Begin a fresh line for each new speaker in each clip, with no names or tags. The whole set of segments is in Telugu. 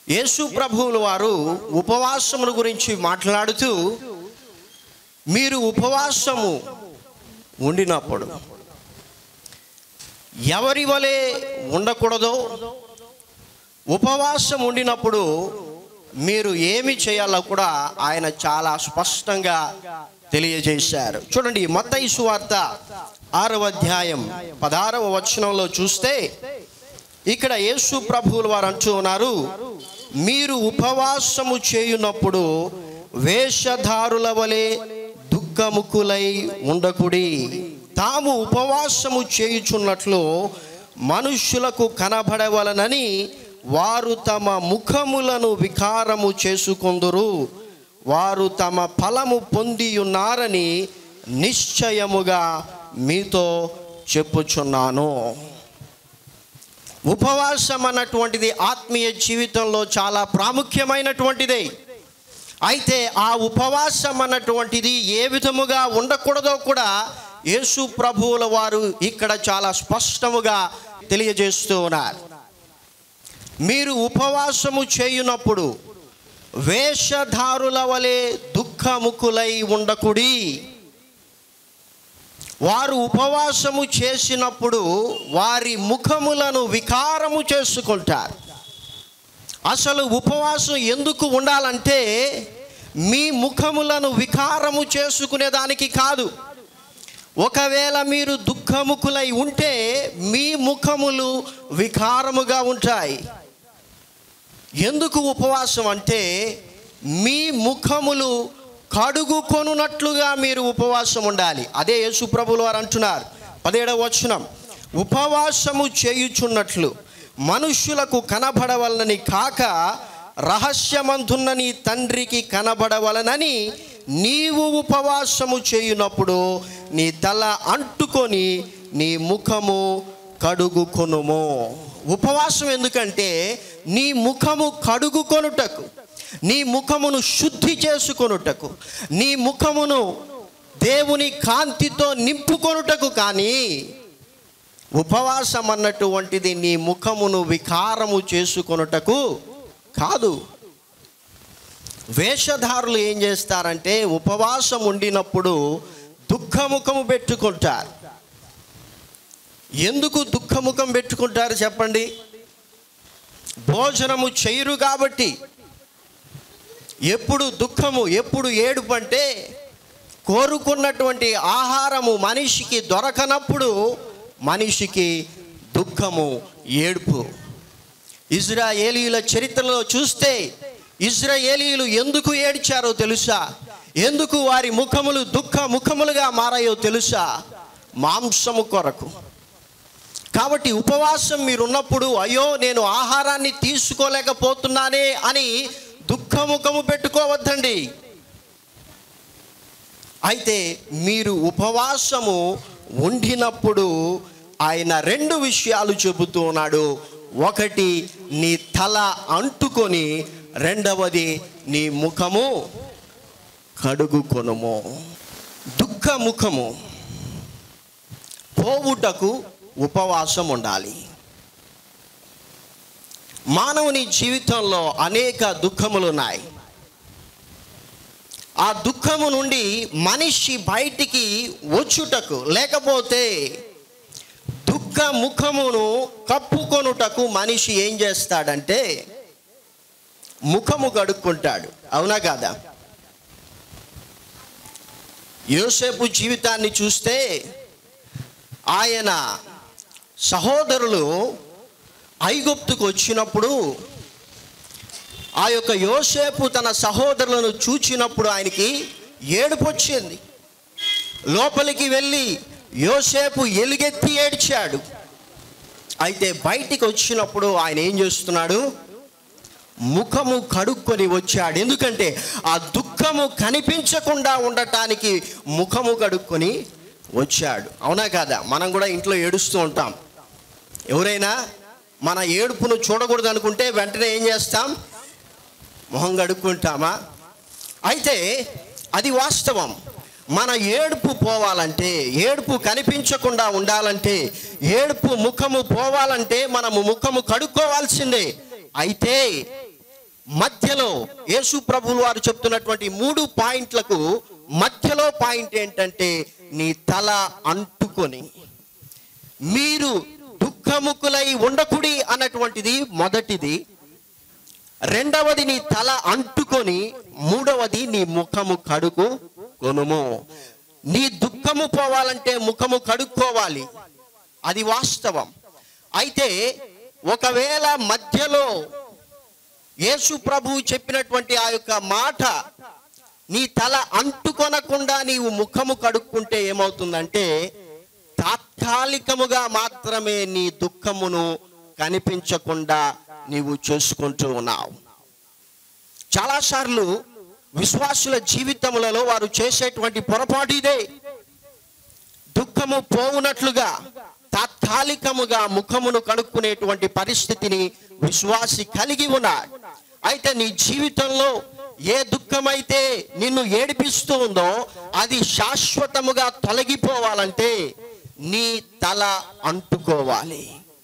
యేసు ప్రభువుల వారు ఉపవాసముల గురించి మాట్లాడుతూ మీరు ఉపవాసము ఉండినప్పుడు ఎవరి వలె ఉండకూడదో ఉపవాసం ఉండినప్పుడు మీరు ఏమి చేయాలో కూడా ఆయన చాలా స్పష్టంగా తెలియజేశారు చూడండి మత్తయి సువార్త ఆరవ అధ్యాయం పదహారవ వచనంలో చూస్తే ఇక్కడ యేసు ప్రభువుల వారు అంటూ ఉన్నారు మీరు ఉపవాసము చేయునప్పుడు వేషధారుల వలె దుఃఖముకులై ఉండకుడి తాము ఉపవాసము చేయుచున్నట్లు మనుష్యులకు కనబడవలనని వారు తమ ముఖములను వికారము చేసుకొందురు వారు తమ ఫలము పొంది ఉన్నారని నిశ్చయముగా మీతో చెప్పుచున్నాను ఉపవాసం అన్నటువంటిది ఆత్మీయ జీవితంలో చాలా ప్రాముఖ్యమైనటువంటిదే అయితే ఆ ఉపవాసం అన్నటువంటిది ఏ విధముగా ఉండకూడదో కూడా యేసు ప్రభువుల వారు ఇక్కడ చాలా స్పష్టముగా తెలియజేస్తూ ఉన్నారు మీరు ఉపవాసము చేయునప్పుడు వేషధారుల వలె దుఃఖముకులై ఉండకుడి వారు ఉపవాసము చేసినప్పుడు వారి ముఖములను వికారము చేసుకుంటారు అసలు ఉపవాసం ఎందుకు ఉండాలంటే మీ ముఖములను వికారము చేసుకునేదానికి కాదు ఒకవేళ మీరు దుఃఖముకులై ఉంటే మీ ముఖములు వికారముగా ఉంటాయి ఎందుకు ఉపవాసం అంటే మీ ముఖములు కడుగుకొనున్నట్లుగా మీరు ఉపవాసం ఉండాలి అదే యేసు ప్రభులు వారు అంటున్నారు పదిహేడవ వచనం ఉపవాసము చేయుచున్నట్లు మనుష్యులకు కనబడవలనని కాక రహస్యమంతున్న నీ తండ్రికి కనబడవలనని నీవు ఉపవాసము చేయునప్పుడు నీ తల అంటుకొని నీ ముఖము కడుగుకొనుము ఉపవాసం ఎందుకంటే నీ ముఖము కడుగుకొనుటకు నీ ముఖమును శుద్ధి చేసుకొనుటకు నీ ముఖమును దేవుని కాంతితో నింపుకొనుటకు కానీ ఉపవాసం అన్నటువంటిది నీ ముఖమును వికారము చేసుకొనుటకు కాదు వేషధారులు ఏం చేస్తారంటే ఉపవాసం ఉండినప్పుడు దుఃఖముఖము పెట్టుకుంటారు ఎందుకు దుఃఖముఖం పెట్టుకుంటారు చెప్పండి భోజనము చేయరు కాబట్టి ఎప్పుడు దుఃఖము ఎప్పుడు ఏడుపు అంటే కోరుకున్నటువంటి ఆహారము మనిషికి దొరకనప్పుడు మనిషికి దుఃఖము ఏడుపు ఇజ్రాయేలీల చరిత్రలో చూస్తే ఇజ్రాయేలీలు ఎందుకు ఏడ్చారో తెలుసా ఎందుకు వారి ముఖములు దుఃఖ ముఖములుగా మారాయో తెలుసా మాంసము కొరకు కాబట్టి ఉపవాసం మీరున్నప్పుడు అయ్యో నేను ఆహారాన్ని తీసుకోలేకపోతున్నానే అని దుఃఖముఖము పెట్టుకోవద్దండి అయితే మీరు ఉపవాసము ఉండినప్పుడు ఆయన రెండు విషయాలు చెబుతూ ఉన్నాడు ఒకటి నీ తల అంటుకొని రెండవది నీ ముఖము కడుగుకొనుము దుఃఖ ముఖము పోవుటకు ఉపవాసం ఉండాలి మానవుని జీవితంలో అనేక దుఃఖములు ఉన్నాయి ఆ దుఃఖము నుండి మనిషి బయటికి వచ్చుటకు లేకపోతే దుఃఖ ముఖమును కప్పుకొనుటకు మనిషి ఏం చేస్తాడంటే ముఖము కడుక్కుంటాడు అవునా కాదా యోసేపు జీవితాన్ని చూస్తే ఆయన సహోదరులు ఐగుప్తుకు వచ్చినప్పుడు ఆ యొక్క యోసేపు తన సహోదరులను చూచినప్పుడు ఆయనకి ఏడుపు వచ్చింది లోపలికి వెళ్ళి యోసేపు ఎలుగెత్తి ఏడ్చాడు అయితే బయటికి వచ్చినప్పుడు ఆయన ఏం చేస్తున్నాడు ముఖము కడుక్కొని వచ్చాడు ఎందుకంటే ఆ దుఃఖము కనిపించకుండా ఉండటానికి ముఖము కడుక్కొని వచ్చాడు అవునా కాదా మనం కూడా ఇంట్లో ఏడుస్తూ ఉంటాం ఎవరైనా మన ఏడుపును చూడకూడదు అనుకుంటే వెంటనే ఏం చేస్తాం మొహం కడుక్కుంటామా అయితే అది వాస్తవం మన ఏడుపు పోవాలంటే ఏడుపు కనిపించకుండా ఉండాలంటే ఏడుపు ముఖము పోవాలంటే మనము ముఖము కడుక్కోవాల్సిందే అయితే మధ్యలో యేసు ప్రభులు వారు చెప్తున్నటువంటి మూడు పాయింట్లకు మధ్యలో పాయింట్ ఏంటంటే నీ తల అంటుకొని మీరు దుఃఖముకులై ఉండకుడి అన్నటువంటిది మొదటిది రెండవది నీ తల అంటుకొని మూడవది నీ ముఖము కడుగు కొనుము నీ దుఃఖము పోవాలంటే ముఖము కడుక్కోవాలి అది వాస్తవం అయితే ఒకవేళ మధ్యలో యేసు ప్రభువు చెప్పినటువంటి ఆ యొక్క మాట నీ తల అంటుకొనకుండా నీవు ముఖము కడుక్కుంటే ఏమవుతుందంటే తాత్కాలికముగా మాత్రమే నీ దుఃఖమును కనిపించకుండా నీవు చూసుకుంటూ ఉన్నావు చాలాసార్లు విశ్వాసుల జీవితములలో వారు చేసేటువంటి పొరపాటు ఇదే దుఃఖము పోవునట్లుగా తాత్కాలికముగా ముఖమును కడుక్కునేటువంటి పరిస్థితిని విశ్వాసి కలిగి ఉన్నాడు అయితే నీ జీవితంలో ఏ దుఃఖమైతే నిన్ను ఏడిపిస్తూ ఉందో అది శాశ్వతముగా తొలగిపోవాలంటే నీ తల అంటుకోవాలి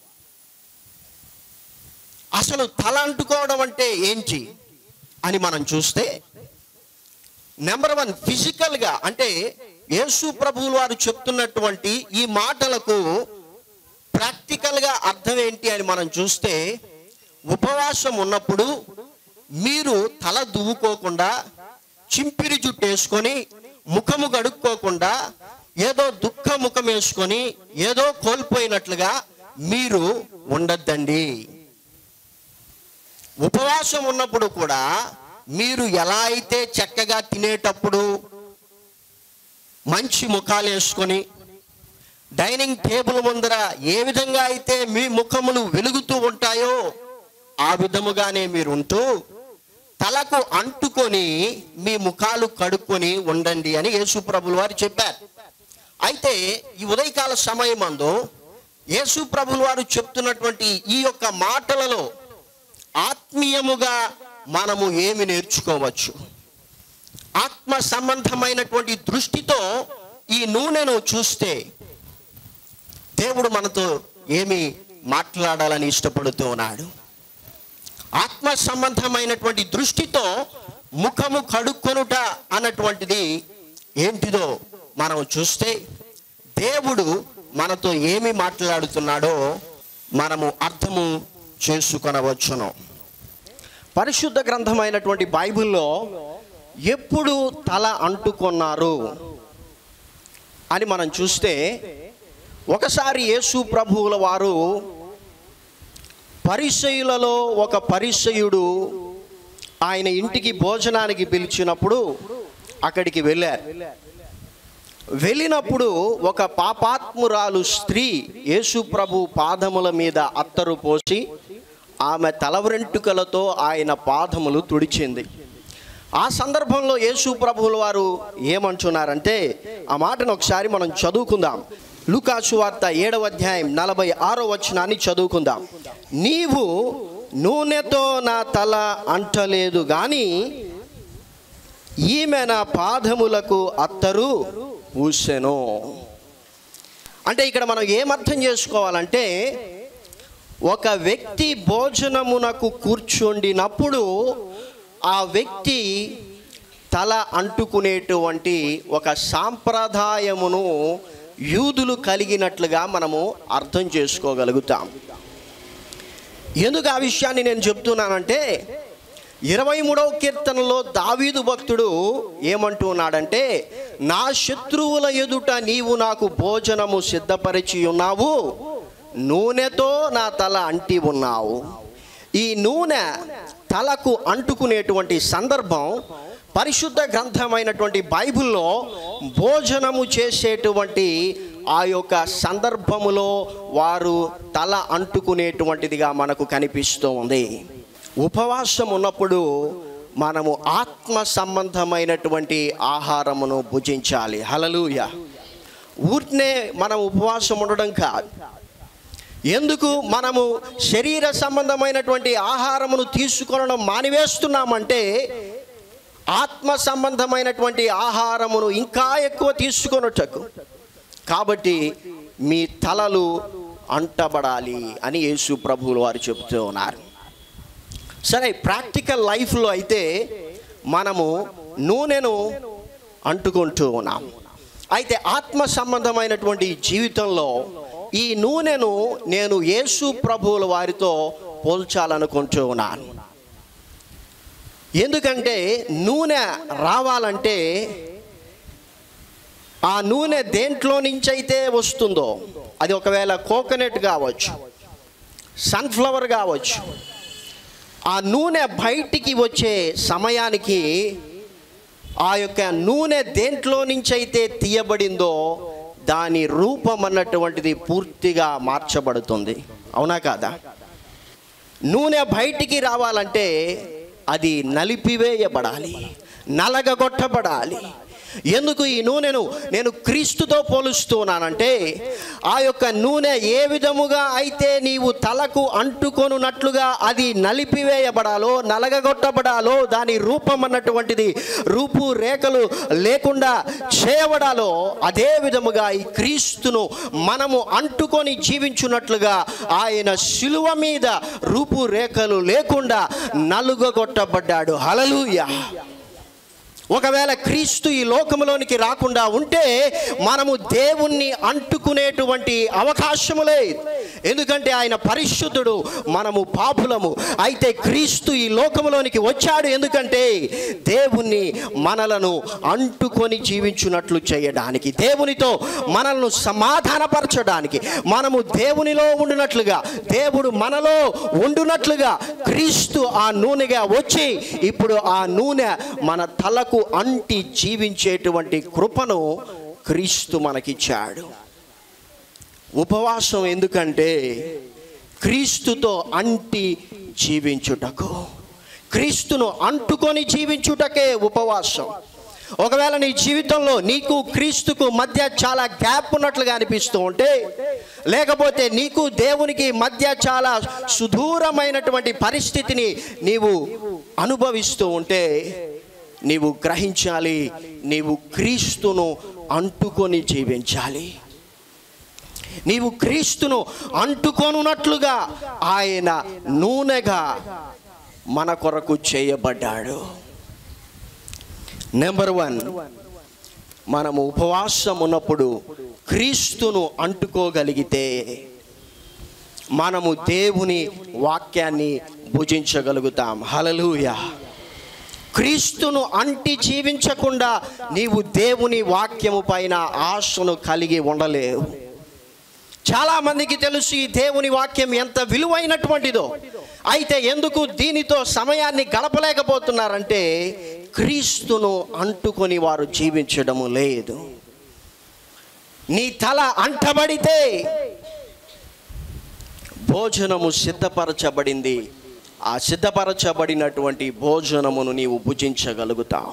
అసలు తల అంటుకోవడం అంటే ఏంటి అని మనం చూస్తే నెంబర్ వన్ ఫిజికల్గా అంటే యేసు ప్రభువులు వారు చెప్తున్నటువంటి ఈ మాటలకు ప్రాక్టికల్గా అర్థం ఏంటి అని మనం చూస్తే ఉపవాసం ఉన్నప్పుడు మీరు తల దువ్వుకోకుండా చింపిరి జుట్టు వేసుకొని ముఖము గడుక్కోకుండా ఏదో దుఃఖ ముఖం వేసుకొని ఏదో కోల్పోయినట్లుగా మీరు ఉండద్దండి ఉపవాసం ఉన్నప్పుడు కూడా మీరు ఎలా అయితే చక్కగా తినేటప్పుడు మంచి ముఖాలు వేసుకొని డైనింగ్ టేబుల్ ముందర ఏ విధంగా అయితే మీ ముఖములు వెలుగుతూ ఉంటాయో ఆ విధముగానే మీరు ఉంటూ తలకు అంటుకొని మీ ముఖాలు కడుక్కొని ఉండండి అని యేసు ప్రభులు వారు చెప్పారు అయితే ఈ ఉదయకాల సమయమందు యేసు ప్రభులు వారు చెప్తున్నటువంటి ఈ యొక్క మాటలలో ఆత్మీయముగా మనము ఏమి నేర్చుకోవచ్చు ఆత్మ సంబంధమైనటువంటి దృష్టితో ఈ నూనెను చూస్తే దేవుడు మనతో ఏమి మాట్లాడాలని ఇష్టపడుతూ ఉన్నాడు ఆత్మ సంబంధమైనటువంటి దృష్టితో ముఖము కడుక్కొనుట అన్నటువంటిది ఏంటిదో మనం చూస్తే దేవుడు మనతో ఏమి మాట్లాడుతున్నాడో మనము అర్థము చేసుకొనవచ్చును పరిశుద్ధ గ్రంథమైనటువంటి బైబిల్లో ఎప్పుడు తల అంటుకొన్నారు అని మనం చూస్తే ఒకసారి యేసు ప్రభువుల వారు పరిసయులలో ఒక పరిసయుడు ఆయన ఇంటికి భోజనానికి పిలిచినప్పుడు అక్కడికి వెళ్ళారు వెళ్ళినప్పుడు ఒక పాపాత్మురాలు స్త్రీ యేసు ప్రభు పాదముల మీద అత్తరు పోసి ఆమె తల వెంట్రుకలతో ఆయన పాదములు తుడిచింది ఆ సందర్భంలో యేసు ప్రభువుల వారు ఏమంటున్నారంటే ఆ మాటను ఒకసారి మనం చదువుకుందాం లూకాసు వార్త ఏడవ అధ్యాయం నలభై ఆరో వచనాన్ని చదువుకుందాం నీవు నూనెతో నా తల అంటలేదు కానీ ఈమె నా పాదములకు అత్తరు పూసెను అంటే ఇక్కడ మనం ఏమర్థం చేసుకోవాలంటే ఒక వ్యక్తి భోజనమునకు కూర్చుండినప్పుడు ఆ వ్యక్తి తల అంటుకునేటువంటి ఒక సాంప్రదాయమును యూదులు కలిగినట్లుగా మనము అర్థం చేసుకోగలుగుతాం ఎందుకు ఆ విషయాన్ని నేను చెప్తున్నానంటే ఇరవై మూడవ కీర్తనలో దావీదు భక్తుడు ఏమంటున్నాడంటే నా శత్రువుల ఎదుట నీవు నాకు భోజనము సిద్ధపరిచి ఉన్నావు నూనెతో నా తల అంటి ఉన్నావు ఈ నూనె తలకు అంటుకునేటువంటి సందర్భం పరిశుద్ధ గ్రంథమైనటువంటి బైబిల్లో భోజనము చేసేటువంటి ఆ యొక్క సందర్భములో వారు తల అంటుకునేటువంటిదిగా మనకు కనిపిస్తూ ఉంది ఉపవాసం ఉన్నప్పుడు మనము ఆత్మ సంబంధమైనటువంటి ఆహారమును భుజించాలి హలలుయ ఊరినే మనం ఉపవాసం ఉండడం కాదు ఎందుకు మనము శరీర సంబంధమైనటువంటి ఆహారమును తీసుకొనడం మానివేస్తున్నామంటే ఆత్మ సంబంధమైనటువంటి ఆహారమును ఇంకా ఎక్కువ తీసుకొనుటకు కాబట్టి మీ తలలు అంటబడాలి అని యేసు ప్రభువులు వారు చెబుతూ ఉన్నారు సరే ప్రాక్టికల్ లైఫ్లో అయితే మనము నూనెను అంటుకుంటూ ఉన్నాం అయితే ఆత్మ సంబంధమైనటువంటి జీవితంలో ఈ నూనెను నేను యేసు ప్రభువుల వారితో పోల్చాలనుకుంటూ ఉన్నాను ఎందుకంటే నూనె రావాలంటే ఆ నూనె దేంట్లో నుంచి అయితే వస్తుందో అది ఒకవేళ కోకోనట్ కావచ్చు సన్ఫ్లవర్ కావచ్చు ఆ నూనె బయటికి వచ్చే సమయానికి ఆ యొక్క నూనె దేంట్లో నుంచి అయితే తీయబడిందో దాని రూపం అన్నటువంటిది పూర్తిగా మార్చబడుతుంది అవునా కాదా నూనె బయటికి రావాలంటే అది నలిపివేయబడాలి నలగగొట్టబడాలి ఎందుకు ఈ నూనెను నేను క్రీస్తుతో పోలుస్తున్నానంటే ఆ యొక్క నూనె ఏ విధముగా అయితే నీవు తలకు అంటుకొనున్నట్లుగా అది నలిపివేయబడాలో నలగగొట్టబడాలో దాని రూపం అన్నటువంటిది రూపు రేఖలు లేకుండా చేయబడాలో అదే విధముగా ఈ క్రీస్తును మనము అంటుకొని జీవించున్నట్లుగా ఆయన శిలువ మీద రూపురేఖలు లేకుండా నలుగగొట్టబడ్డాడు హలలుయ ఒకవేళ క్రీస్తు ఈ లోకములోనికి రాకుండా ఉంటే మనము దేవుణ్ణి అంటుకునేటువంటి అవకాశము లేదు ఎందుకంటే ఆయన పరిశుద్ధుడు మనము పాపులము అయితే క్రీస్తు ఈ లోకములోనికి వచ్చాడు ఎందుకంటే దేవుణ్ణి మనలను అంటుకొని జీవించున్నట్లు చేయడానికి దేవునితో మనల్ని సమాధానపరచడానికి మనము దేవునిలో ఉండునట్లుగా దేవుడు మనలో ఉండునట్లుగా క్రీస్తు ఆ నూనెగా వచ్చి ఇప్పుడు ఆ నూనె మన తలకు అంటి జీవించేటువంటి కృపను క్రీస్తు మనకిచ్చాడు ఉపవాసం ఎందుకంటే క్రీస్తుతో అంటి జీవించుటకు క్రీస్తును అంటుకొని జీవించుటకే ఉపవాసం ఒకవేళ నీ జీవితంలో నీకు క్రీస్తుకు మధ్య చాలా గ్యాప్ ఉన్నట్లుగా అనిపిస్తూ ఉంటే లేకపోతే నీకు దేవునికి మధ్య చాలా సుదూరమైనటువంటి పరిస్థితిని నీవు అనుభవిస్తూ ఉంటే నీవు గ్రహించాలి నీవు క్రీస్తును అంటుకొని జీవించాలి నీవు క్రీస్తును అంటుకొనున్నట్లుగా ఆయన నూనెగా మన కొరకు చేయబడ్డాడు నెంబర్ వన్ మనము ఉపవాసం ఉన్నప్పుడు క్రీస్తును అంటుకోగలిగితే మనము దేవుని వాక్యాన్ని భుజించగలుగుతాం హలలుయా క్రీస్తును అంటి జీవించకుండా నీవు దేవుని వాక్యము పైన ఆశను కలిగి ఉండలేవు చాలా మందికి తెలుసు ఈ దేవుని వాక్యం ఎంత విలువైనటువంటిదో అయితే ఎందుకు దీనితో సమయాన్ని గడపలేకపోతున్నారంటే క్రీస్తును అంటుకొని వారు జీవించడము లేదు నీ తల అంటబడితే భోజనము సిద్ధపరచబడింది ఆ సిద్ధపరచబడినటువంటి భోజనమును నీవు భుజించగలుగుతావు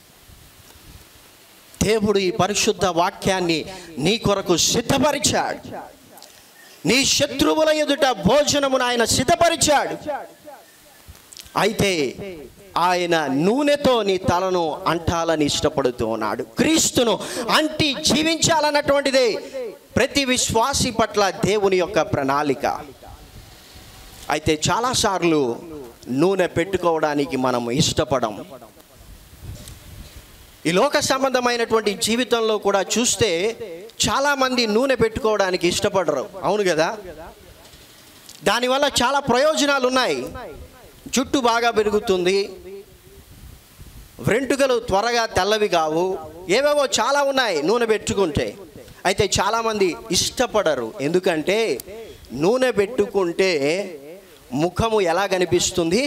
దేవుడు ఈ పరిశుద్ధ వాక్యాన్ని నీ కొరకు సిద్ధపరిచాడు నీ శత్రువుల ఎదుట భోజనమును ఆయన సిద్ధపరిచాడు అయితే ఆయన నూనెతో నీ తలను అంటాలని ఇష్టపడుతూ ఉన్నాడు క్రీస్తును అంటి జీవించాలన్నటువంటిదే ప్రతి విశ్వాసి పట్ల దేవుని యొక్క ప్రణాళిక అయితే చాలాసార్లు నూనె పెట్టుకోవడానికి మనం ఇష్టపడం ఈ లోక సంబంధమైనటువంటి జీవితంలో కూడా చూస్తే చాలామంది నూనె పెట్టుకోవడానికి ఇష్టపడరు అవును కదా దానివల్ల చాలా ప్రయోజనాలు ఉన్నాయి జుట్టు బాగా పెరుగుతుంది వెంట్రుకలు త్వరగా తెల్లవి కావు ఏవేవో చాలా ఉన్నాయి నూనె పెట్టుకుంటే అయితే చాలామంది ఇష్టపడరు ఎందుకంటే నూనె పెట్టుకుంటే ముఖము ఎలా కనిపిస్తుంది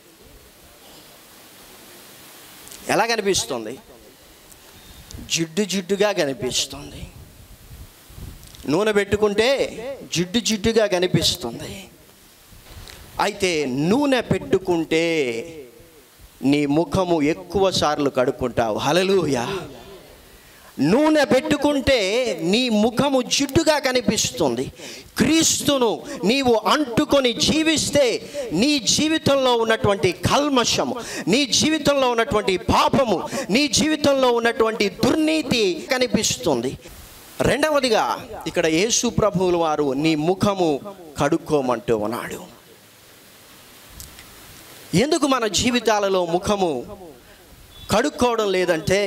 ఎలా కనిపిస్తుంది జిడ్డు జిడ్డుగా కనిపిస్తుంది నూనె పెట్టుకుంటే జిడ్డు జిడ్డుగా కనిపిస్తుంది అయితే నూనె పెట్టుకుంటే నీ ముఖము ఎక్కువ సార్లు కడుక్కుంటావు హలలుయా నూనె పెట్టుకుంటే నీ ముఖము జిడ్డుగా కనిపిస్తుంది క్రీస్తును నీవు అంటుకొని జీవిస్తే నీ జీవితంలో ఉన్నటువంటి కల్మషము నీ జీవితంలో ఉన్నటువంటి పాపము నీ జీవితంలో ఉన్నటువంటి దుర్నీతి కనిపిస్తుంది రెండవదిగా ఇక్కడ యేసు ప్రభువుల వారు నీ ముఖము కడుక్కోమంటూ ఉన్నాడు ఎందుకు మన జీవితాలలో ముఖము కడుక్కోవడం లేదంటే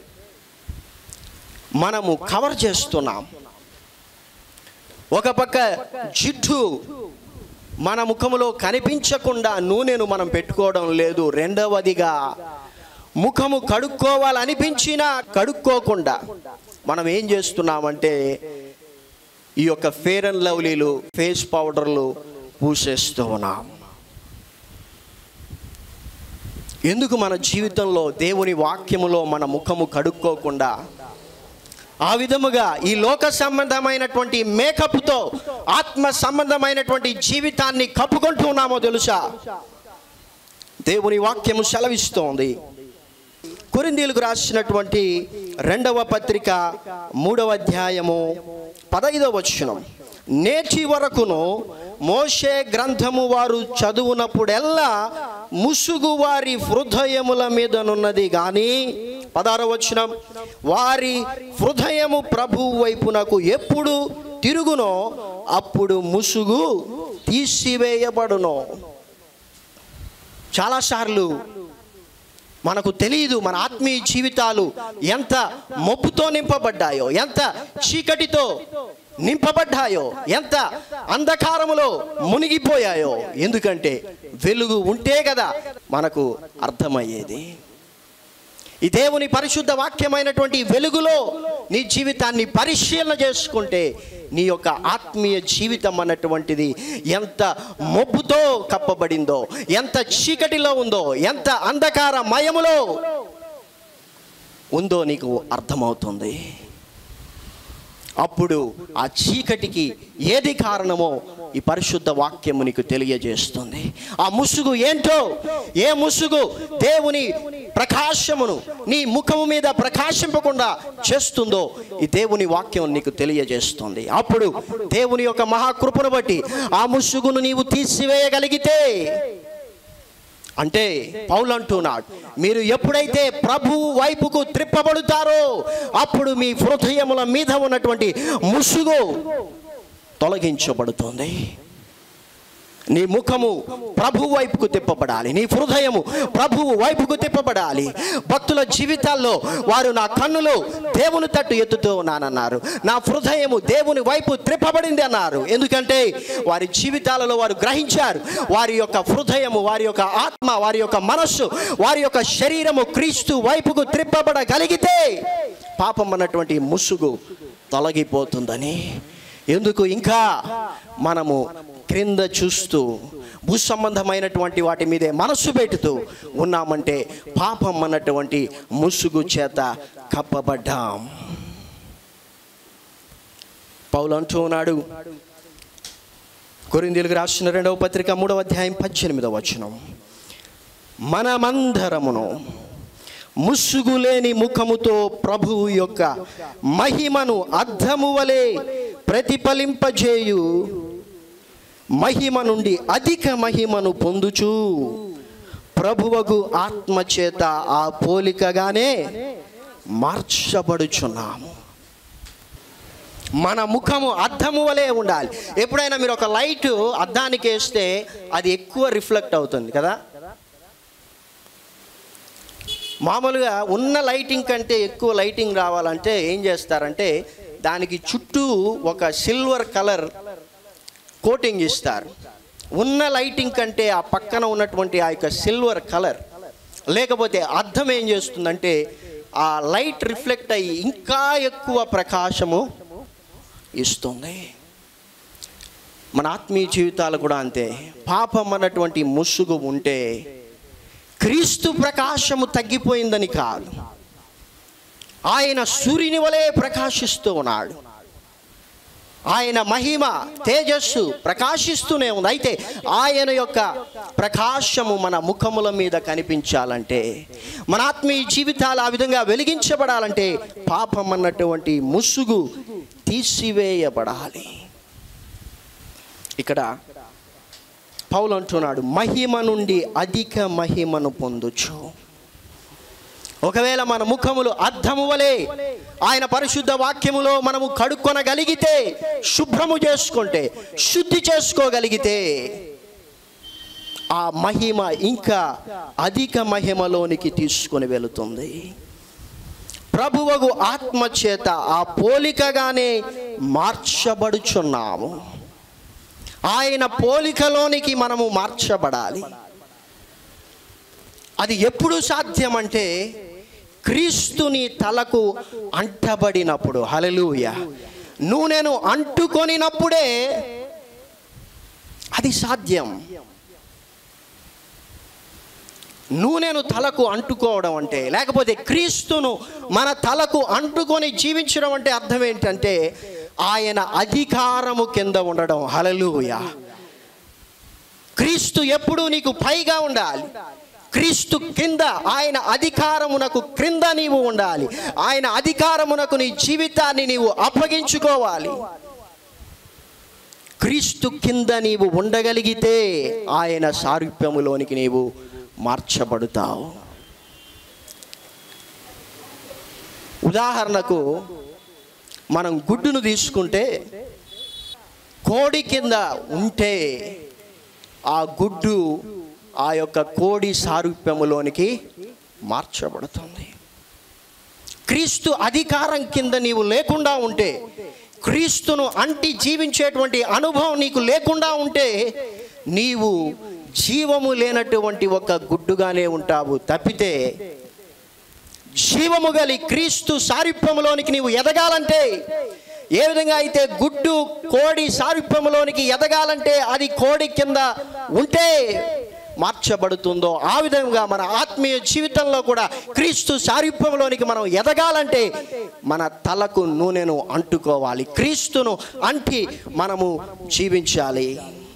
మనము కవర్ చేస్తున్నాం ఒక పక్క జిడ్డు మన ముఖములో కనిపించకుండా నూనెను మనం పెట్టుకోవడం లేదు రెండవదిగా ముఖము కడుక్కోవాలనిపించినా కడుక్కోకుండా మనం ఏం చేస్తున్నామంటే ఈ యొక్క ఫేర్ అండ్ లవ్లీలు ఫేస్ పౌడర్లు పూసేస్తూ ఉన్నాం ఎందుకు మన జీవితంలో దేవుని వాక్యములో మన ముఖము కడుక్కోకుండా ఆ విధముగా ఈ లోక సంబంధమైనటువంటి మేకప్తో ఆత్మ సంబంధమైనటువంటి జీవితాన్ని కప్పుకుంటూ ఉన్నామో తెలుసా దేవుని వాక్యము సెలవిస్తోంది కొరిందీలకు రాసినటువంటి రెండవ పత్రిక మూడవ అధ్యాయము పదైదవ వచనం నేటి వరకును మోషే గ్రంథము వారు చదువునప్పుడెల్లా ముసుగు వారి హృదయముల మీదనున్నది కానీ పదార వచనం వారి హృదయము ప్రభు వైపునకు ఎప్పుడు తిరుగునో అప్పుడు ముసుగు తీసివేయబడును చాలాసార్లు మనకు తెలియదు మన ఆత్మీయ జీవితాలు ఎంత మబ్బుతో నింపబడ్డాయో ఎంత చీకటితో నింపబడ్డాయో ఎంత అంధకారములో మునిగిపోయాయో ఎందుకంటే వెలుగు ఉంటే కదా మనకు అర్థమయ్యేది ఈ దేవుని పరిశుద్ధ వాక్యమైనటువంటి వెలుగులో నీ జీవితాన్ని పరిశీలన చేసుకుంటే నీ యొక్క ఆత్మీయ జీవితం అన్నటువంటిది ఎంత మొబ్బుతో కప్పబడిందో ఎంత చీకటిలో ఉందో ఎంత అంధకార మయములో ఉందో నీకు అర్థమవుతుంది అప్పుడు ఆ చీకటికి ఏది కారణమో ఈ పరిశుద్ధ వాక్యము నీకు తెలియజేస్తుంది ఆ ముసుగు ఏంటో ఏ ముసుగు దేవుని ప్రకాశమును నీ ముఖము మీద ప్రకాశింపకుండా చేస్తుందో ఈ దేవుని వాక్యం నీకు తెలియజేస్తుంది అప్పుడు దేవుని యొక్క మహాకృపను బట్టి ఆ ముసుగును నీవు తీసివేయగలిగితే అంటే పౌలు అంటున్నాడు మీరు ఎప్పుడైతే ప్రభు వైపుకు త్రిప్పబడుతారో అప్పుడు మీ హృదయముల మీద ఉన్నటువంటి ముసుగు తొలగించబడుతుంది నీ ముఖము ప్రభు వైపుకు తిప్పబడాలి నీ హృదయము ప్రభువు వైపుకు తిప్పబడాలి భక్తుల జీవితాల్లో వారు నా కన్నులు దేవుని తట్టు ఎత్తుతూ ఉన్నానన్నారు నా హృదయము దేవుని వైపు త్రిప్పబడింది అన్నారు ఎందుకంటే వారి జీవితాలలో వారు గ్రహించారు వారి యొక్క హృదయము వారి యొక్క ఆత్మ వారి యొక్క మనస్సు వారి యొక్క శరీరము క్రీస్తు వైపుకు త్రిప్పబడగలిగితే పాపం అన్నటువంటి ముసుగు తొలగిపోతుందని ఎందుకు ఇంకా మనము క్రింద చూస్తూ భూ సంబంధమైనటువంటి వాటి మీదే మనస్సు పెట్టుతూ ఉన్నామంటే పాపం అన్నటువంటి ముసుగు చేత కప్పబడ్డాం పౌలు అంటూ ఉన్నాడు కొరిందీలకు రాసిన రెండవ పత్రిక మూడవ అధ్యాయం పద్దెనిమిదవ వచనం మనమందరమును ముసుగు లేని ముఖముతో ప్రభువు యొక్క మహిమను అద్దము వలె ప్రతిఫలింపజేయు మహిమ నుండి అధిక మహిమను పొందుచు ప్రభువకు ఆత్మచేత ఆ పోలికగానే మార్చబడుచున్నాము మన ముఖము అద్దము వలె ఉండాలి ఎప్పుడైనా మీరు ఒక లైట్ అద్దానికి వేస్తే అది ఎక్కువ రిఫ్లెక్ట్ అవుతుంది కదా మామూలుగా ఉన్న లైటింగ్ కంటే ఎక్కువ లైటింగ్ రావాలంటే ఏం చేస్తారంటే దానికి చుట్టూ ఒక సిల్వర్ కలర్ కోటింగ్ ఇస్తారు ఉన్న లైటింగ్ కంటే ఆ పక్కన ఉన్నటువంటి ఆ యొక్క సిల్వర్ కలర్ లేకపోతే అర్థం ఏం చేస్తుందంటే ఆ లైట్ రిఫ్లెక్ట్ అయ్యి ఇంకా ఎక్కువ ప్రకాశము ఇస్తుంది మన ఆత్మీయ జీవితాలు కూడా అంతే పాపం అన్నటువంటి ముసుగు ఉంటే క్రీస్తు ప్రకాశము తగ్గిపోయిందని కాదు ఆయన సూర్యుని వలె ప్రకాశిస్తూ ఉన్నాడు ఆయన మహిమ తేజస్సు ప్రకాశిస్తూనే ఉంది అయితే ఆయన యొక్క ప్రకాశము మన ముఖముల మీద కనిపించాలంటే మన ఆత్మీయ జీవితాలు ఆ విధంగా వెలిగించబడాలంటే పాపం అన్నటువంటి ముసుగు తీసివేయబడాలి ఇక్కడ పౌలు అంటున్నాడు మహిమ నుండి అధిక మహిమను పొందొచ్చు ఒకవేళ మన ముఖములు అర్థము వలె ఆయన పరిశుద్ధ వాక్యములో మనము కడుక్కొనగలిగితే శుభ్రము చేసుకుంటే శుద్ధి చేసుకోగలిగితే ఆ మహిమ ఇంకా అధిక మహిమలోనికి తీసుకొని వెళుతుంది ప్రభువగు ఆత్మ చేత ఆ పోలికగానే మార్చబడుచున్నాము ఆయన పోలికలోనికి మనము మార్చబడాలి అది ఎప్పుడు సాధ్యమంటే క్రీస్తుని తలకు అంటబడినప్పుడు హలలుయ నూనెను అంటుకొనినప్పుడే అది సాధ్యం నూనెను తలకు అంటుకోవడం అంటే లేకపోతే క్రీస్తును మన తలకు అంటుకొని జీవించడం అంటే అర్థం ఏంటంటే ఆయన అధికారము కింద ఉండడం హలలుయ క్రీస్తు ఎప్పుడూ నీకు పైగా ఉండాలి క్రీస్తు కింద ఆయన అధికారమునకు క్రింద నీవు ఉండాలి ఆయన అధికారమునకు నీ జీవితాన్ని నీవు అప్పగించుకోవాలి క్రీస్తు కింద నీవు ఉండగలిగితే ఆయన సారూప్యములోనికి నీవు మార్చబడుతావు ఉదాహరణకు మనం గుడ్డును తీసుకుంటే కోడి కింద ఉంటే ఆ గుడ్డు ఆ యొక్క కోడి సారూప్యములోనికి మార్చబడుతుంది క్రీస్తు అధికారం కింద నీవు లేకుండా ఉంటే క్రీస్తును అంటి జీవించేటువంటి అనుభవం నీకు లేకుండా ఉంటే నీవు జీవము లేనటువంటి ఒక గుడ్డుగానే ఉంటావు తప్పితే జీవము గలి క్రీస్తు సారూప్యములోనికి నీవు ఎదగాలంటే ఏ విధంగా అయితే గుడ్డు కోడి సారూప్యములోనికి ఎదగాలంటే అది కోడి కింద ఉంటే మార్చబడుతుందో ఆ విధంగా మన ఆత్మీయ జీవితంలో కూడా క్రీస్తు సారూప్యంలోనికి మనం ఎదగాలంటే మన తలకు నూనెను అంటుకోవాలి క్రీస్తును అంటి మనము జీవించాలి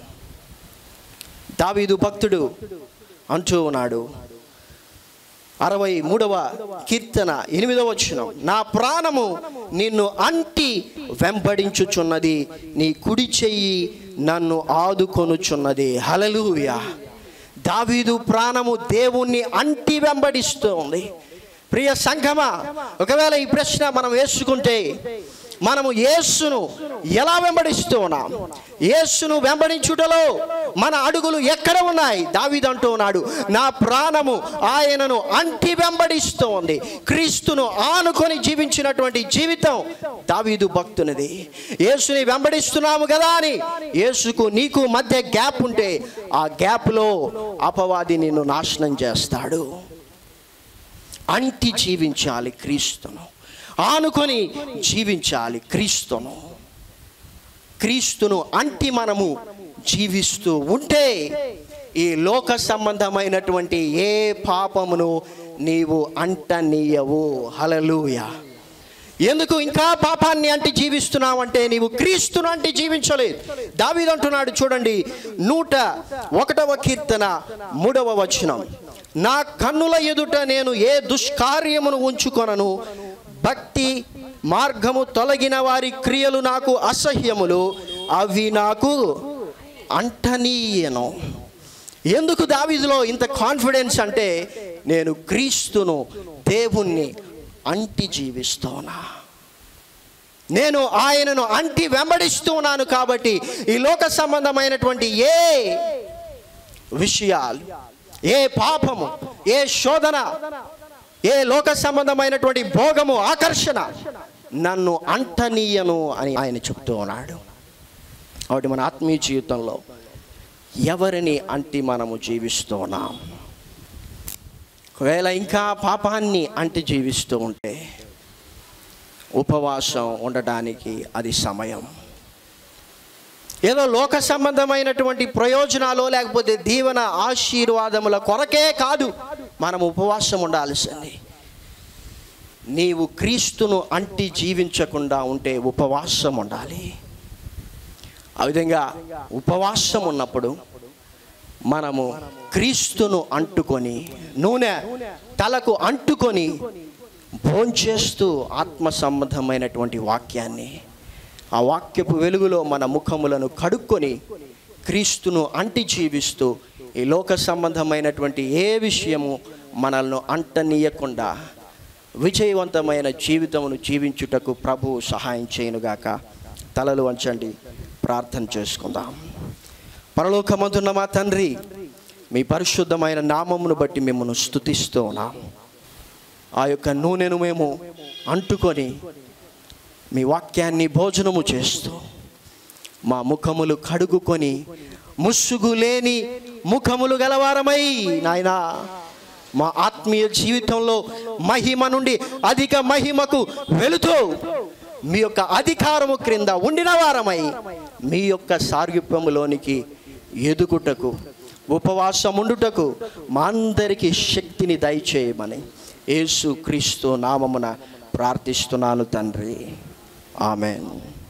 దావీదు భక్తుడు అంటూ ఉన్నాడు అరవై మూడవ కీర్తన ఎనిమిదవ వచనం నా ప్రాణము నిన్ను అంటి వెంబడించుచున్నది నీ కుడి చెయ్యి నన్ను ఆదుకొనుచున్నది హలలుయా దావీదు ప్రాణము దేవుణ్ణి అంటి వెంబడిస్తుంది ప్రియ సంఘమా ఒకవేళ ఈ ప్రశ్న మనం వేసుకుంటే మనము యేసును ఎలా వెంబడిస్తూ ఉన్నాం యేసును వెంబడించుటలో మన అడుగులు ఎక్కడ ఉన్నాయి దావీదు అంటూ ఉన్నాడు నా ప్రాణము ఆయనను అంటి వెంబడిస్తూ ఉంది క్రీస్తును ఆనుకొని జీవించినటువంటి జీవితం దావీదు భక్తునిది యేసుని వెంబడిస్తున్నాము కదా అని యేసుకు నీకు మధ్య గ్యాప్ ఉంటే ఆ గ్యాప్లో అపవాది నిన్ను నాశనం చేస్తాడు అంటి జీవించాలి క్రీస్తును ఆనుకొని జీవించాలి క్రీస్తును క్రీస్తును అంటి మనము జీవిస్తూ ఉంటే ఈ లోక సంబంధమైనటువంటి ఏ పాపమును నీవు అంటనీయవు హలలుయ ఎందుకు ఇంకా పాపాన్ని అంటి జీవిస్తున్నావంటే నీవు క్రీస్తును అంటి జీవించలేదు దావీదంటున్నాడు చూడండి నూట ఒకటవ కీర్తన మూడవ వచనం నా కన్నుల ఎదుట నేను ఏ దుష్కార్యమును ఉంచుకొనను భక్తి మార్గము తొలగిన వారి క్రియలు నాకు అసహ్యములు అవి నాకు అంటనీయను ఎందుకు దావిదిలో ఇంత కాన్ఫిడెన్స్ అంటే నేను క్రీస్తును దేవుణ్ణి అంటి జీవిస్తున్నా నేను ఆయనను అంటి వెంబడిస్తున్నాను కాబట్టి ఈ లోక సంబంధమైనటువంటి ఏ విషయాలు ఏ పాపము ఏ శోధన ఏ లోక సంబంధమైనటువంటి భోగము ఆకర్షణ నన్ను అంటనీయను అని ఆయన చెప్తూ ఉన్నాడు కాబట్టి మన ఆత్మీయ జీవితంలో ఎవరిని అంటి మనము జీవిస్తూ ఉన్నాం ఒకవేళ ఇంకా పాపాన్ని అంటి జీవిస్తూ ఉంటే ఉపవాసం ఉండడానికి అది సమయం ఏదో లోక సంబంధమైనటువంటి ప్రయోజనాలు లేకపోతే దీవెన ఆశీర్వాదముల కొరకే కాదు మనం ఉపవాసం ఉండాల్సింది నీవు క్రీస్తును అంటి జీవించకుండా ఉంటే ఉపవాసం ఉండాలి ఆ విధంగా ఉపవాసం ఉన్నప్పుడు మనము క్రీస్తును అంటుకొని నూనె తలకు అంటుకొని భోంచేస్తూ ఆత్మ సంబంధమైనటువంటి వాక్యాన్ని ఆ వాక్యపు వెలుగులో మన ముఖములను కడుక్కొని క్రీస్తును అంటి జీవిస్తూ ఈ లోక సంబంధమైనటువంటి ఏ విషయము మనల్ని అంటనీయకుండా విజయవంతమైన జీవితమును జీవించుటకు ప్రభు సహాయం చేయనుగాక తలలు వంచండి ప్రార్థన చేసుకుందాం పరలోకమందున్న మా తండ్రి మీ పరిశుద్ధమైన నామమును బట్టి మిమ్మల్ని స్థుతిస్తూ ఉన్నాం ఆ యొక్క నూనెను మేము అంటుకొని మీ వాక్యాన్ని భోజనము చేస్తూ మా ముఖములు కడుగుకొని ముసుగు లేని ముఖములు గలవారమై నాయనా మా ఆత్మీయ జీవితంలో మహిమ నుండి అధిక మహిమకు వెళుతూ మీ యొక్క అధికారము క్రింద ఉండిన వారమై మీ యొక్క సారూప్యములోనికి ఎదుగుటకు ఉపవాసం ఉండుటకు మా అందరికీ శక్తిని దయచేయమని యేసు క్రీస్తు నామమున ప్రార్థిస్తున్నాను తండ్రి ఆమెన్